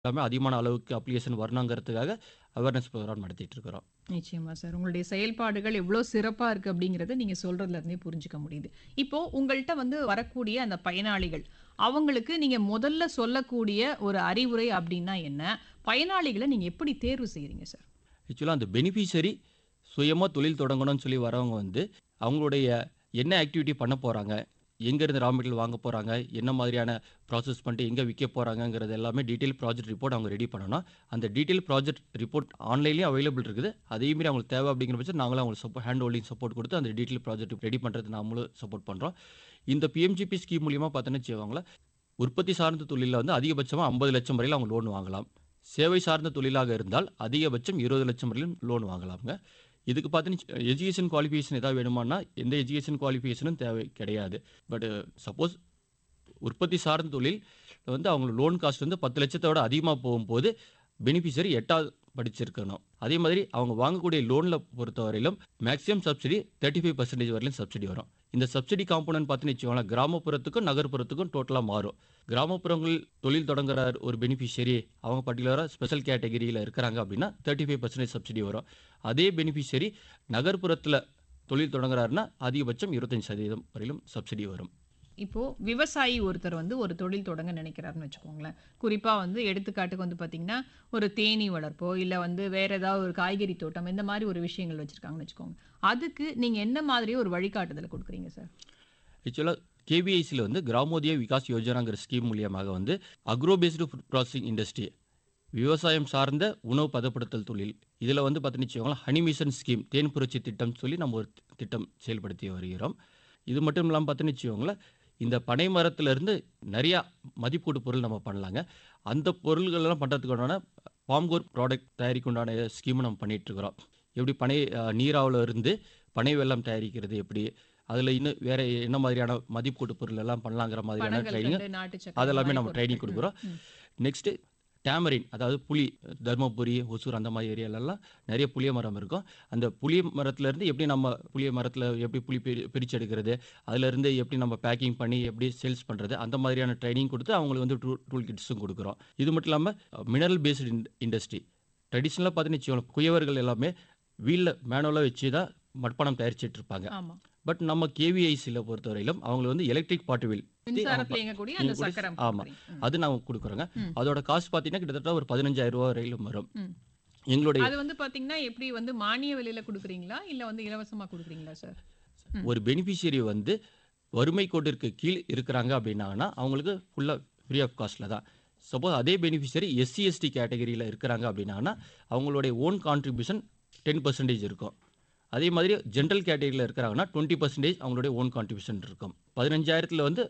எல்லாமே அதிகமான அளவுக்கு அப்ளிகேஷன் வரணுங்கிறதுக்காக அவேர்னஸ் ப்ரோக்ராம் நடத்திட்டு இருக்கிறோம் நிச்சயமா சார். உங்களுடைய செயல்பாடுகள் எவ்ளோ சிறப்பா இருக்கு அப்படிங்கிறத நீங்க சொல்றதுல இருந்தே புரிஞ்சுக்க முடியுது. இப்போ உங்கள்ட்ட வந்து வரக்கூடிய அந்த பயனாளிகள், அவங்களுக்கு நீங்க முதல்ல சொல்லக்கூடிய ஒரு அறிவுரை அப்படின்னா என்ன? பயனாளிகள நீங்க எப்படி தேர்வு செய்றீங்க சார்? ஆக்சுவலா அந்த பெனிஃபிஷரி சுயமா தொழில் தொடங்கணும்னு சொல்லி வரவங்க வந்து, அவங்களுடைய என்ன ஆக்டிவிட்டி பண்ண போறாங்க? எங்கேருந்து ரா மெட்டீரியல் வாங்க போறாங்க? என்ன மாதிரியான ப்ராசஸ் பண்ணிட்டு எங்க விக்க போறாங்கங்கிறது எல்லாமே டீட்டெயில் ப்ராஜெக்ட் ரிப்போர்ட் அவங்க ரெடி பண்ணணும். அந்த டீட்டெயில் ப்ராஜெக்ட் ரிப்போர்ட் ஆன்லைன்லயும் அவைலபிள் இருக்குது. அதையும் மீறி அவங்களுக்கு தேவை அப்படிங்கிற பட்சம் நாங்களும் அவங்களுக்கு சப்போ ஹேண்ட் ஹோல்டிங் சப்போர்ட் கொடுத்து அந்த டீட்டெயில் ப்ராஜெக்ட் ரெடி பண்றதுக்கு நாமளும் சப்போர்ட் பண்றோம். இந்த பிஎம்ஜிபி ஸ்கீம் மூலியமா பார்த்தோன்னு வச்சுக்கோங்களேன், உற்பத்தி சார்ந்த தொழில்ல வந்து அதிகபட்சமா 50,00,000 வரையிலும் அவங்க லோன் வாங்கலாம். சேவை சார்ந்த தொழிலாக இருந்தால் அதிகபட்சம் 20,00,000 வரையிலும் லோன் வாங்கலாம்ங்க. இதுக்கு பார்த்தீங்கன்னா எஜுகேஷன் குவாலிஃபிகேஷன் ஏதாவது வேணுமான்னா, எந்த எஜுகேஷன் குவாலிஃபிகேஷனும் தேவை கிடையாது. பட் சப்போஸ் உற்பத்தி சார்ந்த தொழில் வந்து அவங்க லோன் காஸ்ட் வந்து 10,00,000 விட அதிகமா போகும்போது, பெனிஃபிஷியரி 8வது படிச்சிருக்கணும். அதே மாதிரி அவங்க வாங்கக்கூடிய லோன்ல பொறுத்தவரையிலும் மேக்ஸிமம் சப்சிடி 35% வரையிலும் சப்சிடி வரும். இந்த சப்சிடி காம்போனன்ட் பார்த்தீங்கன்னு வச்சுக்கோங்களேன், கிராமப்புறத்துக்கும், நகர்ப்புறத்துக்கும் டோட்டலா மாறும். கிராமப்புறங்களில் தொழில் தொடங்குற ஒரு பெனிஃபிஷியரி அவங்க பர்ட்டிகுலரா ஸ்பெஷல் கேட்டகரியில இருக்கிறாங்க அப்படின்னா 35% சப்சிடி வரும். அதே பெனிஃபிஷியரி நகர்ப்புறத்தில தொழில் தொடங்குறாருன்னா, அதிகபட்சம் 25% வரையிலும் சப்சிடி வரும். இப்போ விவசாயி ஒருத்தர் வந்து ஒரு தொழில் தொடங்க நினைக்கிறாருன்னு வச்சுக்கோங்களேன். குறிப்பா வந்து எடுத்துக்காட்டுக்கு வந்து பார்த்தீங்கன்னா, ஒரு தேனீ வளர்ப்போ, இல்ல வந்து வேற ஏதாவது ஒரு காய்கறி தோட்டம் இந்த மாரி ஒரு விஷயங்கள் வச்சிருக்காங்கன்னு வச்சுக்கோங்க. அதுக்கு நீங்க என்ன மாதிரி ஒரு வழிகாட்டுதல குடுக்குறீங்க சார்? ஆக்சுவலா கேவிஐசில வந்து கிராமோதய விகாஸ் யோஜனாங்கிற ஸ்கீம் மூலியமாக வந்து agro based food processing industry விவசாயம் சார்ந்த உணவு பதப்படுத்தல் தொழில். இதில வந்து பார்த்தீங்கன்னு வச்சுக்கோங்களேன், ஹனி மிஷன் ஸ்கீம் தேன் புரட்சி திட்டம்னு சொல்லி நம்ம ஒரு திட்டம் செயல்படுத்தி வருகிறோம். இது மட்டும் இல்லாம பார்த்தீங்கன்னு வச்சுக்கோங்களேன், இந்த பனை மரத்திலிருந்து நெறையா மதிப்பீட்டு பொருள் நம்ம பண்ணலாங்க. அந்த பொருள்கள் எல்லாம் பண்றதுக்கு உண்டான ஃபார்ம்கோர் ப்ராடக்ட் தயாரிக்க உண்டான ஸ்கீம் நம்ம பண்ணிட்டு இருக்கிறோம். எப்படி பனை அ நீராவில இருந்து பனை வெல்லம் தயாரிக்கிறது எப்படி? அதில இன்னும் வேற என்ன மாதிரியான மதிப்பீட்டு பொருள் எல்லாம் பண்ணலாங்கிற மாதிரியான பனங்கள் ட்ரெய்னிங் கண்டு, நாட்டு சர்க்கரை இந்த அதெல்லாமே மாரி நம்ம ட்ரெய்னிங் பொருட்கள். குடுக்குறோம். ம், ம். நெக்ஸ்ட் டேமரின் அதாவது புளி தர்மபுரி, ஒசூர் அந்த மாரி ஏரியாலலாம் நெறைய புளிய மரம் இருக்கும். அந்த புளிய மரத்திலருந்து எப்படி நம்ம புளிய மரத்தில எப்படி புளி பிரி பிரிச்சு எடுக்கிறது? அதிலருந்து எப்படி நம்ம பேக்கிங் பண்ணி எப்படி சேல்ஸ் பண்றது? அந்த மாதிரியான ட்ரெய்னிங் குடுத்து அவங்களுக்கு வந்து டூ டூல் கிட்ஸும் குடுக்குறோம். இது மட்டும் இல்லாம மினரல் பேஸ்டு இன் இண்டஸ்ட்ரி. ட்ரெடிஷனலா பார்த்தீங்கன்னு வச்சுக்கோங்களேன், குயவர்கள் எல்லாமே வீல்ல மேனுவலா வச்சு தான் மட்பானம் தயாரிச்சுட்டு இருப்பாங்க. ஆமா. பட் நம்ம கேவிஐசில பொறுத்தவரையிலும் அவங்களுக்கு வந்து எலக்ட்ரிக் பாட்டு வீல் மின்சாரத்துல இயங்கக்கூடிய அந்த இயங்கக்கூடிய சக்கரம் ஆமா. குடுக்குறீங்க. ம். அது நாங்க குடுக்குறோங்க. ம். அதோட காஸ்ட் பார்த்தீங்கன்னா கிட்டத்தட்ட ஒரு ரூ. 15,000 வரையிலும் வரும். ம். எங்களுடைய அது வந்து பார்த்தீங்கன்னா, எப்படி வந்து மானிய விலையில குடுக்குறீங்களா? இல்ல வந்து இலவசமா குடுக்குறீங்களா சார்? ம். ஒரு பெனிஃபிஷியரி வந்து வறுமை கோட்டிற்கு கீழ் இருக்கிறாங்க அப்படின்னாங்கன்னா, அவங்களுக்கு ஃபுல்லா ஃப்ரீ ஆஃப் காஸ்ட்ல தான். சப்போஸ் அதே பெனிஃபிஷியரி எஸ்சி, எஸ்டி கேட்டகரியில இருக்கிறாங்க அப்படின்னாங்கன்னா, அவங்களுடைய ஓன் கான்ட்ரிபியூஷன் 10% இருக்கும். அதே மாதிரி ஜெனரல் கேட்டகரியில இருக்கிறாங்கன்னா 20% அவங்களுடைய ஓன் கான்ட்ரிபியூஷன் இருக்கும். 15,000த்துல வந்து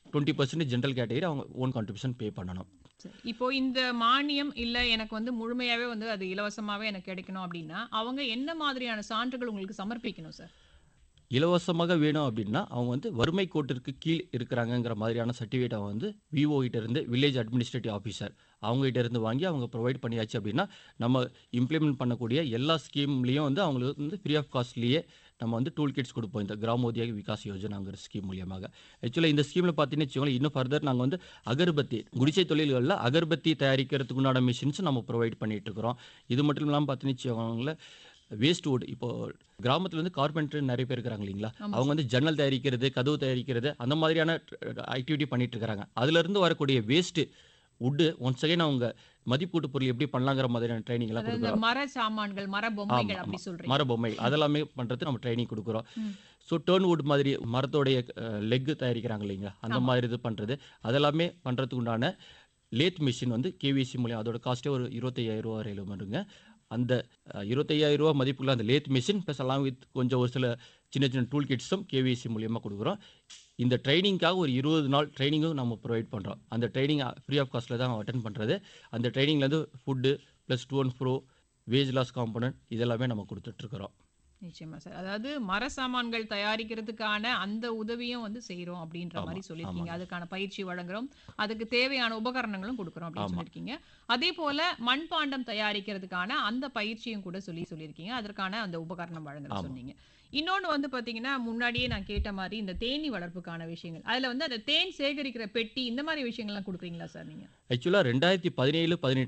20% ஜெனரல் கேட்டகரி அவங்க ஓன் கான்ட்ரிபியூஷன் பே பண்ணணும். சரி. இப்போ இந்த மானியம் இல்ல எனக்கு வந்து முழுமையாவே வந்து அது இலவசமாவே எனக்கு கிடைக்கணும் அப்படின்னா, அவங்க என்ன மாதிரியான சான்றுகள் உங்களுக்கு சமர்ப்பிக்கணும் சார்? இலவசமாக வேணும் அப்படின்னா, அவங்க வந்து வறுமை கோட்டிற்கு கீழ் இருக்கிறாங்கங்கிற மாதிரியான சர்டிஃபிகேட் அவங்க வந்து விஓ கிட்ட இருந்து வில்லேஜ் அட்மினிஸ்ட்ரேட்டிவ் ஆஃபீசர் அவங்க கிட்ட இருந்து வாங்கி அவங்க ப்ரொவைட் பண்ணியாச்சு அப்படின்னா, நம்ம இம்ப்ளிமெண்ட் பண்ணக்கூடிய எல்லா ஸ்கீம்லயும் வந்து அவங்களுக்கு வந்து ஃப்ரீ ஆஃப் காஸ்ட்லயே நம்ம வந்து டூல் கிட்ஸ் குடுப்போம். இந்த கிராமோதய விகாஸ் யோஜனாங்கிற ஸ்கீம் மூலியமாக. ஆக்சுவலா இந்த ஸ்கீம்ல பார்த்தீங்கன்னு வச்சுக்கோங்களேன், இன்னும் ஃபர்தர் நாங்க வந்து அகர்பத்தி குடிசை தொழில்கள்ல அகர்பத்தி தயாரிக்கிறதுக்கு உண்டான மிஷின்ஸ் நம்ம ப்ரொவைட் பண்ணிட்டு இருக்கிறோம். இது மட்டும் இல்லாம பார்த்தீங்கன்னு வச்சுக்கோங்களேன், வேஸ்ட் வுட் இப்போ கிராமத்துல வந்து கார்பெண்டர் நெறைய பேர் இருக்கிறாங்க இல்லைங்களா? ஆமா அவங்க சார். வந்து ஜன்னல் தயாரிக்கிறது, கதவு தயாரிக்கிறது அந்த மாதிரியான ஆக்டிவிட்டி பண்ணிட்டு இருக்கிறாங்க. அதிலிருந்து வரக்கூடிய வேஸ்ட் வுட் ஒன்ஸ் அகைன் அவங்க மதிப்பீட்டு பொருள் எப்படி பண்ணலாங்கிற மாதிரியான ட்ரெய்னிங் எல்லாம் அதாவது இந்த குடுக்குறோம். மர சாமான்கள், மர ஆமா, பொம்மைகள் ஆமா. அப்படி சொல்றீங்க. மர பொம்மை அதெல்லாமே பண்றதுக்கு நம்ம ட்ரெய்னிங் குடுக்குறோம். ம். ஸோ டர்ன் வுட் மாதிரி மரத்தோடைய அ லெக் தயாரிக்கிறாங்க இல்லைங்களா? அந்த ஆமா. மாதிரி இது பண்றது. அதெல்லாமே பண்றதுக்கு உண்டான லேத் மிஷின் வந்து கேவிசி மூலியம் அதோட காஸ்ட்டே ஒரு ரூ. 25,000 வரையிலும் வருங்க. அந்த அ ரூ. 25,000 மதிப்புள்ள அந்த lathe machine plus along with கொஞ்சம் ஒரு சில சின்ன சின்ன டூல் கிட்ஸும் கேவிசி மூலியமா குடுக்குறோம். இந்த ட்ரெய்னிங்க்காக ஒரு 20 நாள் ட்ரெய்னிங்கும் நம்ம ப்ரொவைட் பண்றோம். அந்த ட்ரெய்னிங் ஃப்ரீ ஆஃப் காஸ்ட்ல தான் அட்டெண்ட் பண்றது. அந்த ட்ரெய்னிங்ல வந்து food plus to and fro, wage loss component இதெல்லாமே நம்ம குடுத்துட்டு இருக்கிறோம். நிச்சயமா சார். அதாவது மர சாமான்கள் தயாரிக்கிறதுக்கான அந்த உதவியும் வந்து செய்றோம் அப்படின்ற ஆமா, மாரி சொல்லியிருக்கீங்க. ஆமாங்க. அதுக்கான பயிற்சி வழங்குறோம். அதுக்கு தேவையான உபகரணங்களும் குடுக்குறோம் அப்படின்னு ஆமா. சொல்லியிருக்கீங்க. அதேபோல மண்பாண்டம் தயாரிக்கிறதுக்கான அந்த பயிற்சியும் கூட சொல்லி சொல்லியிருக்கீங்க. அதற்கான அந்த உபகரணம் வழங்குறேன்னு ஆமா. சொன்னீங்க. இன்னொன்னு வந்து பார்த்தீங்கன்னா, முன்னாடியே நான் கேட்ட மாரி இந்த தேனீ வளர்ப்புக்கான விஷயங்கள். அதுல வந்து அந்த தேன் சேகரிக்கிற பெட்டி இந்த மாரி விஷயங்கள்லாம் குடுக்குறீங்களா சார் நீங்க? ஆக்சுவலா 2017, 18